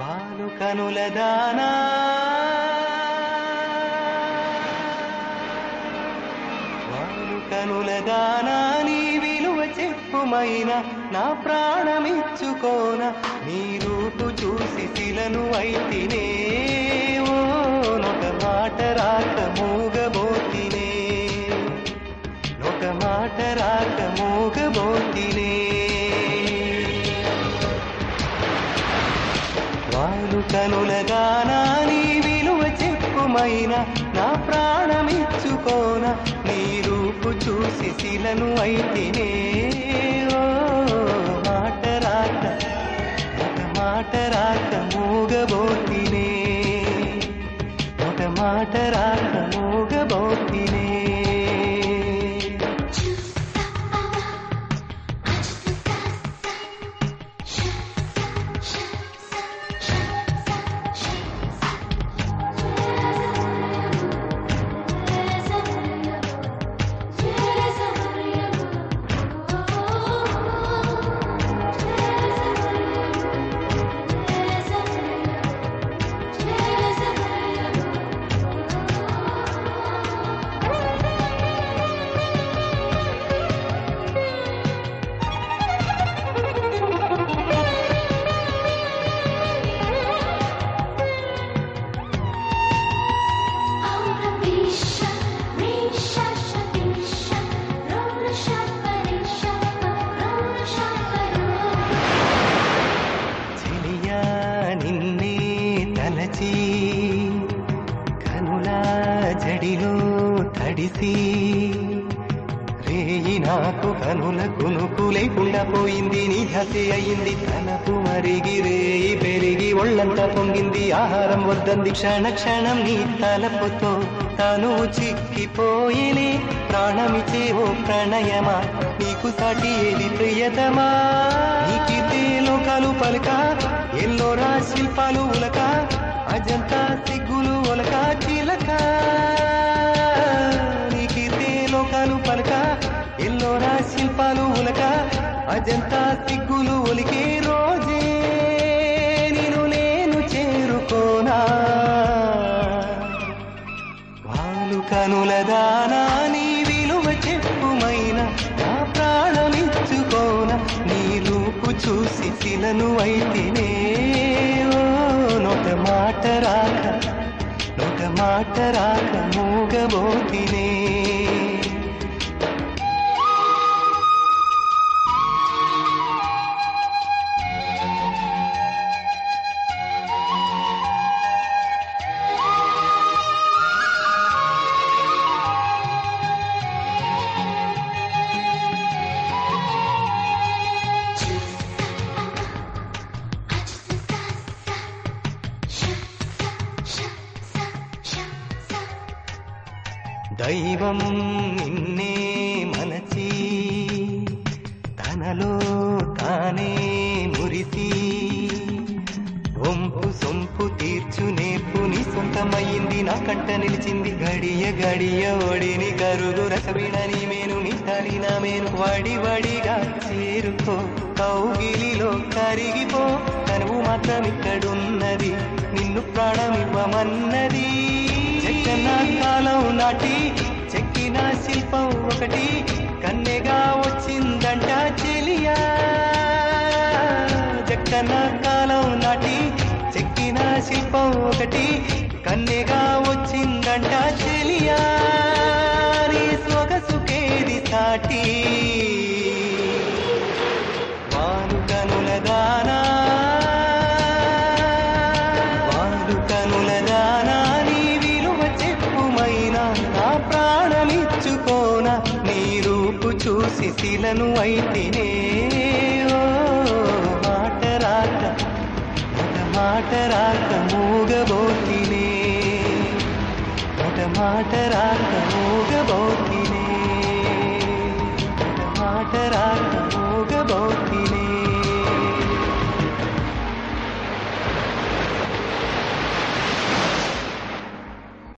వాలు కనుల దానా వాలు కనుల దానా నీ విలువ చెప్పుమైన నా ప్రాణమిచ్చుకోన నీ రూపు చూసి శిలను అయితినే ఓ నొక మాట రాక మూగబోతినే నొక మాట రాక మూగబోతినే వాలు కనుల గానా నీ విలువ చెప్పుమైన నా ప్రాణమిచ్చుకోన నీ రూపు చూసి శిలను అయితేనే ఓ మాట రాక ఒక మాట రాక మూగబోతినే ఒక మాట రాక మూగబోతినే చెలియా నిన్నే తలచి కనుల జడిలో తడిసి రేయి నాకు కనుల కునుకు లేకుండా పోయింది నీ హసి అయింది తనకు మరిగి రేయి పెరిగి ఒళ్ళంతా పొంగింది ఆహారం వద్దంది క్షణ క్షణం నీ తలపుతో తను చిక్కిపోయేనే ప్రాణమిచే ఓ ప్రణయమా నీకు సాటి ఏది ప్రియతమా నీకిదే లోకాలు పలుక ఎల్లోరా శిల్పాలు ఉలక అజంతా సిగ్గులు ఒలక చిలక నీకిదే లోకాలు పలుక ఎల్లోరా శిల్పాలు ఉలక అజంతా సిగ్గులు ఒలికే రోజే నేను నేను చేరుకోనా వాలు కనుల దానా నీ విలువ చెప్పుమైన నా ప్రాణమిచ్చుకోన నీ రూపు చూసి శిలను అయితేనే ఓ నొక మాట రాక నొక మాట రాక మూగబోతినే దైవం నిన్నే మనచి తనలో తానే మురిసి ఒంపు సొంపు తీర్చు నేర్పు నీ సొంతమయ్యింది నా కంట నిలిచింది గడియ గడియ ఒడిని కరుగు రసవిడని మేను నీ తలి నా మేను వడి వడిగా చేరుకో కౌగిలిలో కరిగిపో కనువు మాత్రం ఇక్కడున్నది నిన్ను ప్రాణమివ్వమన్నది చెక్కన కాలం నాటి చెక్కిన శిల్పం ఒకటి కన్నెగా వచ్చిందంట చెలియా చెక్కన కాలం నాటి చెక్కిన శిల్పం ఒకటి కన్నెగా వచ్చిందంట చెలియా నీ సొగసుకేది సాటి వారు కనుల దానా వారు కనుల దానా నీ విలువ చెప్పుమైన నా ప్రాణమిచ్చుకోన నీ రూపు చూసి శిలను అయితేనే ఓ మాట రాక ఒక మాట రాక మూగబోతినే ఒక మాట రాక మూగబోతినే ఒక మాట రాక మూగబోతినే